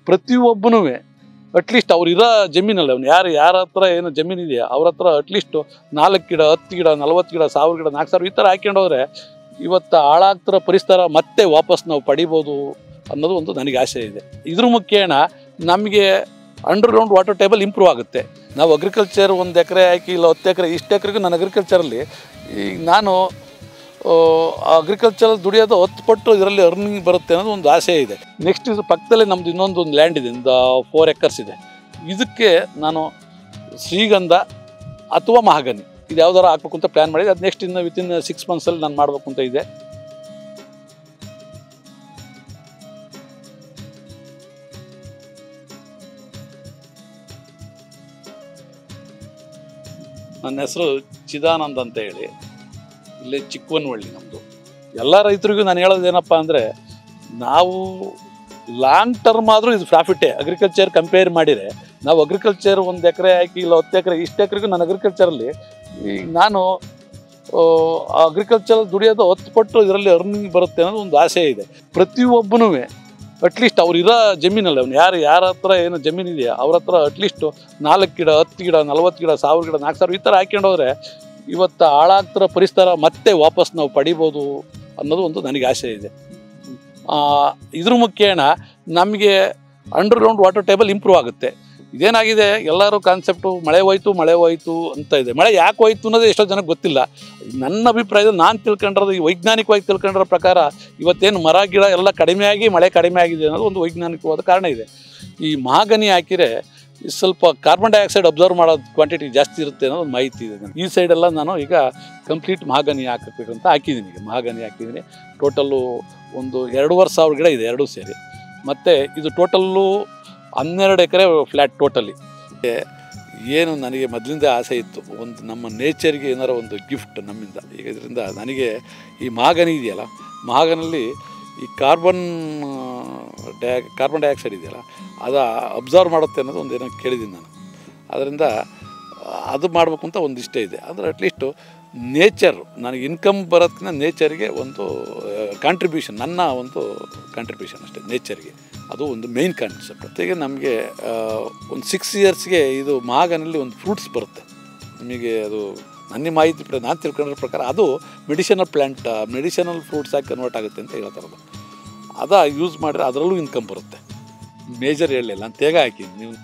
ಪ್ರತಿಯೊಬ್ಬನೂ ಅಟ್ಲೀಸ್ಟ್ ಅವ್ರು ಇರೋ ಜಮೀನಲ್ಲಿ ಅವ್ನು ಯಾರು ಯಾರ ಹತ್ರ ಏನು ಜಮೀನು ಇದೆಯಾ ಅವ್ರ ಹತ್ರ ಅಟ್ಲೀಸ್ಟ್ ನಾಲ್ಕು ಗಿಡ ಹತ್ತು ಗಿಡ ನಲ್ವತ್ತು ಗಿಡ ಸಾವಿರ ಗಿಡ ನಾಲ್ಕು ಸಾವಿರ ಈ ಥರ ಹಾಕ್ಕೊಂಡು ಹೋದ್ರೆ ಇವತ್ತು ಹಾಳಾಗ್ತಿರೋ ಪರಿಸರ ಮತ್ತೆ ವಾಪಸ್ ನಾವು ಪಡಿಬೋದು ಅನ್ನೋದು ಒಂದು ನನಗೆ ಆಸೆ ಇದೆ ಇದ್ರ ಮುಖೇನ ನಮಗೆ ಅಂಡರ್ಗ್ರೌಂಡ್ ವಾಟರ್ ಟೇಬಲ್ ಇಂಪ್ರೂವ್ ಆಗುತ್ತೆ ನಾವು ಅಗ್ರಿಕಲ್ಚರ್ ಒಂದು ಎಕರೆ ಹಾಕಿ ಇಲ್ಲ ಹತ್ತು ಎಕರೆ ಇಷ್ಟು ಎಕರೆಗೂ ನಾನು ಅಗ್ರಿಕಲ್ಚರಲ್ಲಿ ಈಗ ನಾನು ಅಗ್ರಿಕಲ್ಚರಲ್ಲಿ ದುಡಿಯೋದು ಹತ್ತು ಪಟ್ಟು ಇದರಲ್ಲಿ ಅರ್ನಿಂಗ್ ಬರುತ್ತೆ ಅನ್ನೋದು ಒಂದು ಆಸೆ ಇದೆ ನೆಕ್ಸ್ಟ್ ಇದ್ರ ಪಕ್ಕದಲ್ಲೇ ನಮ್ದು ಇನ್ನೊಂದು ಒಂದು ಲ್ಯಾಂಡ್ ಇದೆ ಒಂದು ಫೋರ್ ಎಕರ್ಸ್ ಇದೆ ಇದಕ್ಕೆ ನಾನು ಶ್ರೀಗಂಧ ಅಥವಾ ಮಹಾಗನಿ ಇದು ಯಾವ್ದಾರು ಹಾಕ್ಬೇಕು ಅಂತ ಪ್ಲ್ಯಾನ್ ಮಾಡಿದೆ ಅದು ನೆಕ್ಸ್ಟ್ ಇನ್ನು ವಿತಿನ್ ಸಿಕ್ಸ್ ಮಂತ್ಸಲ್ಲಿ ನಾನು ಮಾಡಬೇಕು ಅಂತ ಇದೆ ನನ್ನ ಹೆಸರು ಚಿದಾನಂದ್ ಅಂತ ಹೇಳಿ ಇಲ್ಲೇ ಚಿಕ್ಕವನಹಳ್ಳಿ ನಮ್ಮದು ಎಲ್ಲ ರೈತರಿಗೂ ನಾನು ಹೇಳೋದೇನಪ್ಪ ಅಂದರೆ ನಾವು ಲಾಂಗ್ ಟರ್ಮ್ ಆದರೂ ಇದು ಪ್ರಾಫಿಟ್ಟೇ ಅಗ್ರಿಕಲ್ಚರ್ ಕಂಪೇರ್ ಮಾಡಿದರೆ ನಾವು ಅಗ್ರಿಕಲ್ಚರ್ ಒಂದು ಎಕರೆ ಹಾಕಿ ಇಲ್ಲ ಹತ್ತು ಎಕರೆ ಇಷ್ಟು ಎಕರೆಗೂ ನಾನು ಅಗ್ರಿಕಲ್ಚರಲ್ಲಿ ಈಗ ನಾನು ಅಗ್ರಿಕಲ್ಚರ್ ದುಡಿಯೋದು ಹತ್ತು ಪಟ್ಟು ಇದರಲ್ಲಿ ಅರ್ನಿಂಗ್ ಬರುತ್ತೆ ಅನ್ನೋದು ಒಂದು ಆಸೆ ಇದೆ ಪ್ರತಿಯೊಬ್ಬನೂ ಅಟ್ಲೀಸ್ಟ್ ಅವ್ರು ಇರೋ ಜಮೀನಲ್ಲಿ ಅವ್ನು ಯಾರು ಯಾರ ಹತ್ರ ಏನು ಜಮೀನು ಇದೆಯಾ ಅವ್ರ ಹತ್ರ ಅಟ್ಲೀಸ್ಟ್ ನಾಲ್ಕು ಗಿಡ ಹತ್ತು ಗಿಡ ನಲ್ವತ್ತು ಗಿಡ ಸಾವಿರ ಗಿಡ ನಾಲ್ಕು ಸಾವಿರ ಈ ಥರ ಹಾಕ್ಕೊಂಡು ಹೋದ್ರೆ ಇವತ್ತು ಹಾಳಾಗ್ತಿರೋ ಪರಿಸರ ಮತ್ತೆ ವಾಪಸ್ ನಾವು ಪಡಿಬೋದು ಅನ್ನೋದು ಒಂದು ನನಗೆ ಆಸೆ ಇದೆ ಆ, ಇದ್ರ ಮುಖೇನ ನಮಗೆ ಅಂಡರ್ಗ್ರೌಂಡ್ ವಾಟರ್ ಟೇಬಲ್ ಇಂಪ್ರೂವ್ ಆಗುತ್ತೆ ಇದೇನಾಗಿದೆ ಎಲ್ಲರೂ ಕಾನ್ಸೆಪ್ಟು ಮಳೆ ಹೋಯ್ತು ಮಳೆ ಹೋಯ್ತು ಅಂತ ಇದೆ ಮಳೆ ಯಾಕೆ ಹೋಯ್ತು ಅನ್ನೋದು ಎಷ್ಟೋ ಜನಕ್ಕೆ ಗೊತ್ತಿಲ್ಲ ನನ್ನ ಅಭಿಪ್ರಾಯದಲ್ಲಿ ನಾನು ತಿಳ್ಕೊಂಡಿರೋದು ಈ ವೈಜ್ಞಾನಿಕವಾಗಿ ತಿಳ್ಕೊಂಡಿರೋ ಪ್ರಕಾರ ಇವತ್ತೇನು ಮರ ಗಿಡ ಎಲ್ಲ ಕಡಿಮೆಯಾಗಿ ಮಳೆ ಕಡಿಮೆ ಆಗಿದೆ ಅನ್ನೋದು ಒಂದು ವೈಜ್ಞಾನಿಕವಾದ ಕಾರಣ ಇದೆ ಈ ಮಹಾಗನಿ ಹಾಕಿದರೆ ಸ್ವಲ್ಪ ಕಾರ್ಬನ್ ಡೈಆಕ್ಸೈಡ್ ಅಬ್ಸರ್ವ್ ಮಾಡೋ ಕ್ವಾಂಟಿಟಿ ಜಾಸ್ತಿ ಇರುತ್ತೆ ಅನ್ನೋ ಒಂದು ಮಾಹಿತಿ ಇದೆ ನನಗೆ. ಈ ಸೈಡೆಲ್ಲ ನಾನು ಈಗ ಕಂಪ್ಲೀಟ್ ಮಹಾಗನಿ ಹಾಕಬೇಕು ಅಂತ ಹಾಕಿದ್ದೀನಿ ಈಗ ಮಹಾಗನಿ ಹಾಕಿದ್ದೀನಿ ಟೋಟಲ್ಲು ಒಂದು ಎರಡೂವರೆ ಸಾವಿರ ಗಿಡ ಇದೆ ಎರಡೂ ಸೇರಿ ಮತ್ತು ಇದು ಟೋಟಲ್ಲು ಹನ್ನೆರಡು ಎಕರೆ ಫ್ಲ್ಯಾಟ್ ಟೋಟಲಿ ಏನು ನನಗೆ ಮೊದಲಿಂದ ಆಸೆ ಇತ್ತು ಒಂದು ನಮ್ಮ ನೇಚರ್ಗೆ ಏನಾರ ಒಂದು ಗಿಫ್ಟ್ ನಮ್ಮಿಂದ ಈಗ ಇದರಿಂದ ನನಗೆ ಈ ಮಹಾಗನಿ ಇದೆಯಲ್ಲ ಮಹಾಗನಲ್ಲಿ ಈ ಕಾರ್ಬನ್ ಡೈ ಕಾರ್ಬನ್ ಡೈಆಕ್ಸೈಡ್ ಇದೆಯಲ್ಲ ಅದು ಅಬ್ಸರ್ವ್ ಮಾಡುತ್ತೆ ಅನ್ನೋದು ಒಂದು ಏನೋ ಕೇಳಿದ್ದೀನಿ ನಾನು ಅದರಿಂದ ಅದು ಮಾಡಬೇಕು ಅಂತ ಒಂದು ಇಷ್ಟ ಇದೆ ಅಂದರೆ ಅಟ್ಲೀಸ್ಟು ನೇಚರ್ ನನಗೆ ಇನ್ಕಮ್ ಬರೋದಕ್ಕಿಂತ ನೇಚರ್ಗೆ ಒಂದು ಕಾಂಟ್ರಿಬ್ಯೂಷನ್ ನನ್ನ ಒಂದು ಕಾಂಟ್ರಿಬ್ಯೂಷನ್ ಅಷ್ಟೇ ನೇಚರ್ಗೆ ಅದು ಒಂದು ಮೇಯ್ನ್ ಕಾನ್ಸೆಪ್ಟ್ ಜೊತೆಗೆ ನಮಗೆ ಒಂದು ಸಿಕ್ಸ್ ಇಯರ್ಸ್ಗೆ ಇದು ಮಾಗನಲ್ಲಿ ಒಂದು ಫ್ರೂಟ್ಸ್ ಬರುತ್ತೆ ನಿಮಗೆ ಅದು ನನ್ನ ಮಾಹಿತಿ ಪ್ರ ನಾನು ತಿಳ್ಕೊಂಡಿರೋ ಪ್ರಕಾರ ಅದು ಮೆಡಿಸಿನಲ್ ಪ್ಲ್ಯಾಂಟ್ ಮೆಡಿಸಿನಲ್ ಫ್ರೂಟ್ಸ್ ಆಗಿ ಕನ್ವರ್ಟ್ ಆಗುತ್ತೆ ಅಂತ ಹೇಳ್ತಾರದು ಅದ ಯೂಸ್ ಮಾಡಿದ್ರೆ ಅದರಲ್ಲೂ ಇನ್ಕಮ್ ಬರುತ್ತೆ ಮೇಜರ್ ಹೇಳಲಿಲ್ಲ ನಾನು ತೇಗ ಹಾಕಿದ್ದೀನಿ ನೀವು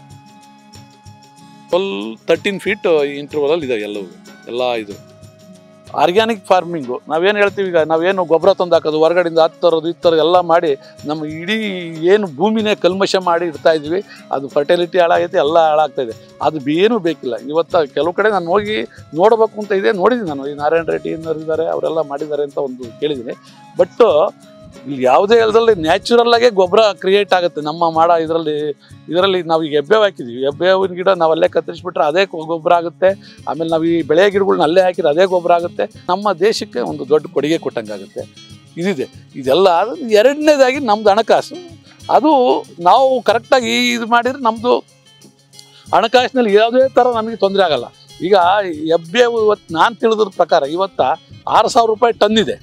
ಟ್ವೆಲ್ ತರ್ಟೀನ್ ಫೀಟ್ ಇಂಟರ್ವಲಲ್ಲಿ ಇದಾವೆ ಎಲ್ಲವೂ ಎಲ್ಲ ಇದು ಆರ್ಗ್ಯಾನಿಕ್ ಫಾರ್ಮಿಂಗು ನಾವೇನು ಹೇಳ್ತೀವಿ ಈಗ ನಾವೇನು ಗೊಬ್ಬರ ತಂದು ಹಾಕೋದು ಹೊರಗಡೆಯಿಂದ ಹತ್ತು ತರೋದು ಈ ಥರ ಎಲ್ಲ ಮಾಡಿ ನಮ್ಮ ಇಡೀ ಏನು ಭೂಮಿನೇ ಕಲ್ಮಶ ಮಾಡಿ ಇಡ್ತಾ ಇದ್ವಿ ಅದು ಫರ್ಟಿಲಿಟಿ ಹಾಳಾಗೈತೆ ಎಲ್ಲ ಹಾಳಾಗ್ತಾ ಇದೆ ಅದು ಏನೂ ಬೇಕಿಲ್ಲ ಇವತ್ತು ಕೆಲವು ಕಡೆ ನಾನು ಹೋಗಿ ನೋಡಬೇಕು ಅಂತ ಇದೆ ನೋಡಿದ್ದೀನಿ ನಾನು ಈ ನಾರಾಯಣ ರೆಡ್ಡಿ ಅನ್ನೋರು ಇದ್ದಾರೆ ಅವರೆಲ್ಲ ಮಾಡಿದ್ದಾರೆ ಅಂತ ಒಂದು ಕೇಳಿದ್ದೀನಿ ಬಟ್ ಇಲ್ಲಿ ಯಾವುದೇ ಹೇಳದಲ್ಲಿ ನ್ಯಾಚುರಲ್ ಆಗೇ ಗೊಬ್ಬರ ಕ್ರಿಯೇಟ್ ಆಗುತ್ತೆ ನಮ್ಮ ಮಾಡ ಇದರಲ್ಲಿ ಇದರಲ್ಲಿ ನಾವು ಈಗ ಎಬ್ಬೇವು ಹಾಕಿದ್ದೀವಿ ಎಬ್ಬೇವಿನ ಗಿಡ ನಾವು ಅಲ್ಲೇ ಕತ್ತರಿಸ್ಬಿಟ್ರೆ ಅದೇ ಗೊ- ಗೊಬ್ಬರ ಆಗುತ್ತೆ ಆಮೇಲೆ ನಾವು ಈ ಬೆಳೆ ಗಿಡಗಳನ್ನ ಅಲ್ಲೇ ಹಾಕಿದ್ರೆ ಅದೇ ಗೊಬ್ಬರ ಆಗುತ್ತೆ ನಮ್ಮ ದೇಶಕ್ಕೆ ಒಂದು ದೊಡ್ಡ ಕೊಡುಗೆ ಕೊಟ್ಟಂಗಾಗುತ್ತೆ ಇದಿದೆ ಇದೆಲ್ಲ ಆದ್ರೆ ಎರಡನೇದಾಗಿ ನಮ್ದು ಹಣಕಾಸು ಅದು ನಾವು ಕರೆಕ್ಟಾಗಿ ಇದು ಮಾಡಿದ್ರೆ ನಮ್ಮದು ಹಣಕಾಸಿನಲ್ಲಿ ಯಾವುದೇ ಥರ ನಮಗೆ ತೊಂದರೆ ಆಗಲ್ಲ ಈಗ ಎಬ್ಬೇವು ಇವತ್ತು ನಾನು ತಿಳಿದ್ರ ಪ್ರಕಾರ ಇವತ್ತ ಆರು ಸಾವಿರ ರೂಪಾಯಿ ಟನ್ ಇದೆ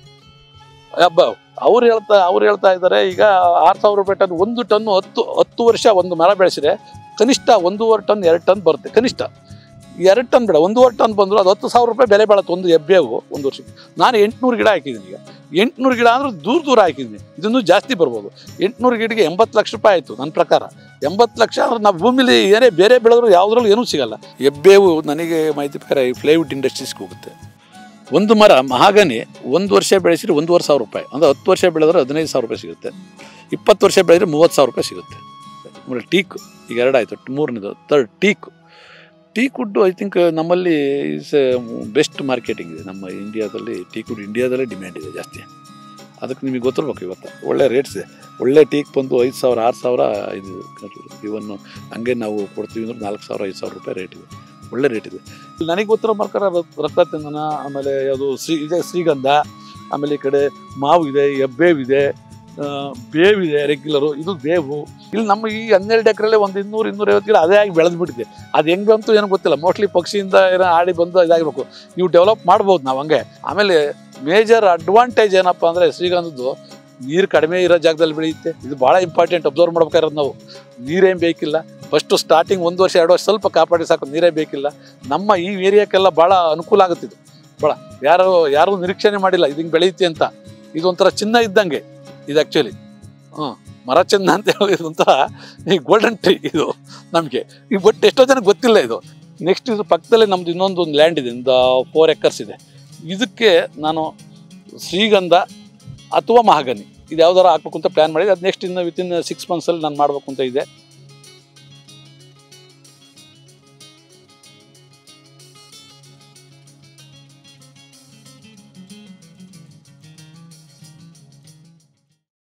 ಹಬ್ಬ ಅವ್ರು ಹೇಳ್ತಾ ಅವ್ರು ಹೇಳ್ತಾ ಇದ್ದಾರೆ ಈಗ ಆರು ಸಾವಿರ ರೂಪಾಯಿ ಟನ್ ಒಂದು ಟನ್ನು ಹತ್ತು ಹತ್ತು ವರ್ಷ ಒಂದು ಮರ ಬೆಳೆಸಿದ್ರೆ ಕನಿಷ್ಠ ಒಂದೂವರೆ ಟನ್ ಎರಡು ಟನ್ ಬರುತ್ತೆ ಕನಿಷ್ಠ ಎರಡು ಟನ್ ಬೇಡ ಒಂದೂವರೆ ಟನ್ ಬಂದರೂ ಅದು ಹತ್ತು ಸಾವಿರ ರೂಪಾಯಿ ಬೆಲೆ ಬಾಳತ್ತೆ ಒಂದು ಎಬ್ಬೇವು ಒಂದು ವರ್ಷಕ್ಕೆ ನಾನು ಎಂಟುನೂರು ಗಿಡ ಹಾಕಿದ್ದೀನಿ ಈಗ ಎಂಟುನೂರು ಗಿಡ ಅಂದ್ರೆ ದೂರ ದೂರ ಹಾಕಿದ್ದೀನಿ ಇದನ್ನು ಜಾಸ್ತಿ ಬರ್ಬೋದು ಎಂಟುನೂರು ಗಿಡಕ್ಕೆ ಎಂಬತ್ತು ಲಕ್ಷ ರೂಪಾಯಿ ಆಯಿತು ನನ್ನ ಪ್ರಕಾರ ಎಂಬತ್ತು ಲಕ್ಷ ಅಂದ್ರೆ ನಾವು ಭೂಮಿಲಿ ಏನೇ ಬೇರೆ ಬೆಳೆದ್ರು ಯಾವುದ್ರಲ್ಲೂ ಏನೂ ಸಿಗಲ್ಲ ಎಬ್ಬೇವು ನನಗೆ ಮಾಹಿತಿ ಪ್ರಕಾರ ಈ ಫ್ಲೈವುಡ್ ಇಂಡಸ್ಟ್ರೀಸ್ಗೆ ಹೋಗುತ್ತೆ ಒಂದು ಮರ ಮಹಾಗನಿ ಒಂದು ವರ್ಷ ಬೆಳೆಸಿದ್ರೆ ಒಂದೂವರೆ ಸಾವಿರ ರೂಪಾಯಿ ಅಂದರೆ ಹತ್ತು ವರ್ಷ ಬೆಳೆದ್ರೆ ಹದಿನೈದು ಸಾವಿರ ರೂಪಾಯಿ ಸಿಗುತ್ತೆ ಇಪ್ಪತ್ತು ವರ್ಷ ಬೆಳೆದ್ರೆ ಮೂವತ್ತು ಸಾವಿರ ರೂಪಾಯಿ ಸಿಗುತ್ತೆ ಆಮೇಲೆ ಟೀಕ್ ಈಗ ಎರಡಾಯಿತು ಮೂರನೇದು third teak teak wood I think ನಮ್ಮಲ್ಲಿ ಇಸ್ ಬೆಸ್ಟ್ ಮಾರ್ಕೆಟಿಂಗ್ ಇದೆ ನಮ್ಮ ಇಂಡಿಯಾದಲ್ಲಿ ಟೀಕ್ ವುಡ್ ಇಂಡಿಯಾದಲ್ಲೇ ಡಿಮ್ಯಾಂಡ್ ಇದೆ ಜಾಸ್ತಿ ಅದಕ್ಕೆ ನಿಮಗೆ ಗೊತ್ತಿರ್ಬೇಕು ಇವತ್ತು ಒಳ್ಳೆ ರೇಟ್ಸ್ ಇದೆ ಒಳ್ಳೆ ಟೀಕ್ ಬಂದು ಐದು ಸಾವಿರ ಆರು ಸಾವಿರ ಇದು ಇವನ್ನು ಹಂಗೆ ನಾವು ಕೊಡ್ತೀವಿ ಅಂದ್ರೆ ನಾಲ್ಕು ಸಾವಿರ ಐದು ಸಾವಿರ ರೂಪಾಯಿ ರೇಟ್ ಇದೆ ಒಳ್ಳೆ ರೇಟ್ ಇದೆ ನನಗೆ ಗೊತ್ತಿರೋ ಪ್ರಕಾರ ರಕ್- ರಕ್ತಚಂದನ ಆಮೇಲೆ ಅದು ಶ್ರೀ ಇದೆ ಶ್ರೀಗಂಧ ಆಮೇಲೆ ಈ ಕಡೆ ಮಾವು ಇದೆ ಎಬ್ಬೇವಿದೆ ಆ, ಬೇವಿದೆ ರೆಗ್ಯುಲರು ಇದು ಬೇವು ಇಲ್ಲಿ ನಮ್ಮ ಈ ಹನ್ನೆರಡು ಎಕರೆಲ್ಲೇ ಒಂದು ಇನ್ನೂರು ಇನ್ನೂರೈವತ್ತು ಗಿಡ ಅದೇ ಆಗಿ ಬೆಳೆದ್ಬಿಟ್ಟಿದೆ ಅದು ಹೆಂಗೆ ಬಂತು ಏನೋ ಗೊತ್ತಿಲ್ಲ ಮೋಸ್ಟ್ಲಿ ಪಕ್ಷಿಯಿಂದ ಏನೋ ಆಡಿ ಬಂದು ಇದಾಗಿರ್ಬೇಕು ನೀವು ಡೆವಲಪ್ ಮಾಡ್ಬೋದು ನಾವು ಹಂಗೆ ಆಮೇಲೆ ಮೇಜರ್ ಅಡ್ವಾಂಟೇಜ್ ಏನಪ್ಪ ಅಂದರೆ ಶ್ರೀಗಂಧದ್ದು ನೀರು ಕಡಿಮೆ ಇರೋ ಜಾಗದಲ್ಲಿ ಬೆಳೆಯುತ್ತೆ ಇದು ಭಾಳ ಇಂಪಾರ್ಟೆಂಟ್ ಅಬ್ಸರ್ವ್ ಮಾಡ್ಬೇಕಾಗಿರೋದು ನಾವು ನೀರೇನು ಬೇಕಿಲ್ಲ ಫಸ್ಟು ಸ್ಟಾರ್ಟಿಂಗ್ ಒಂದು ವರ್ಷ ಎರಡು ವರ್ಷ ಸ್ವಲ್ಪ ಕಾಪಾಡಿ ಸಾಕು ನೀರೇ ಬೇಕಿಲ್ಲ ನಮ್ಮ ಈ ಏರಿಯಾಕ್ಕೆಲ್ಲ ಭಾಳ ಅನುಕೂಲ ಆಗುತ್ತೆ ಇದು ಭಾಳ ಯಾರು ಯಾರೂ ನಿರೀಕ್ಷಣೆ ಮಾಡಿಲ್ಲ ಇದು ಹಿಂಗೆ ಬೆಳೆಯುತ್ತೆ ಅಂತ ಇದು ಒಂಥರ ಚಿನ್ನ ಇದ್ದಂಗೆ ಇದು ಆ್ಯಕ್ಚುಲಿ ಹ್ಞೂ ಮರ ಚಿನ್ನ ಅಂತ ಹೇಳಿ ಒಂಥರ ಈ ಗೋಲ್ಡನ್ ಟ್ರೀ ಇದು ನಮಗೆ ಈ ಬಟ್ ಎಷ್ಟೋ ಜನಕ್ಕೆ ಗೊತ್ತಿಲ್ಲ ಇದು ನೆಕ್ಸ್ಟ್ ಇದು ಪಕ್ಕದಲ್ಲೇ ನಮ್ದು ಇನ್ನೊಂದು ಒಂದು ಲ್ಯಾಂಡ್ ಇದೆ ಒಂದು ಫೋರ್ ಎಕರ್ಸ್ ಇದೆ ಇದಕ್ಕೆ ನಾನು ಶ್ರೀಗಂಧ ಅಥವಾ ಮಹಾಗನಿ ಇದು ಯಾವ್ದಾರ ಹಾಕ್ಬೇಕು ಅಂತ ಪ್ಲ್ಯಾನ್ ಮಾಡಿದೆ ಅದು ನೆಕ್ಸ್ಟ್ ಇನ್ನು ವಿತಿನ್ ಸಿಕ್ಸ್ ಮಂತ್ಸಲ್ಲಿ ನಾನು ಮಾಡಬೇಕು ಅಂತ ಇದೆ